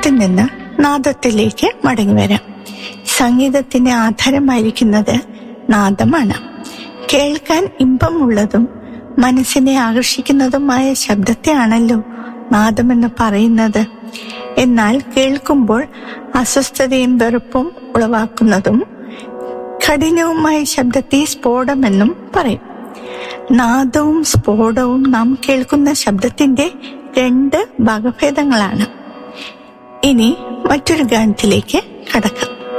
ശബ്ദത്തിൽ നിന്ന് നാദത്തിലേക്ക് മടങ്ങി വരാം സംഗീതത്തിന്റെ ആധാരമായിരിക്കുന്നത് നാദമാണ് കേൾക്കാൻ ഇമ്പമുള്ളതും മനസ്സിനെ ആകർഷിക്കുന്നതുമായ ശബ്ദത്തെയാണല്ലോ നാദമെന്ന് പറയുന്നത് എന്നാൽ കേൾക്കുമ്പോൾ അസ്വസ്ഥതയും വെറുപ്പും ഉളവാക്കുന്നതും കഠിനവുമായ ശബ്ദത്തെ സ്ഫോടമെന്നും പറയും നാദവും സ്ഫോടവും നാം കേൾക്കുന്ന ശബ്ദത്തിന്റെ രണ്ട് ഭാഗഭേദങ്ങളാണ് ഇനി മറ്റൊരു ഗാനത്തിലേക്ക് കടക്കാം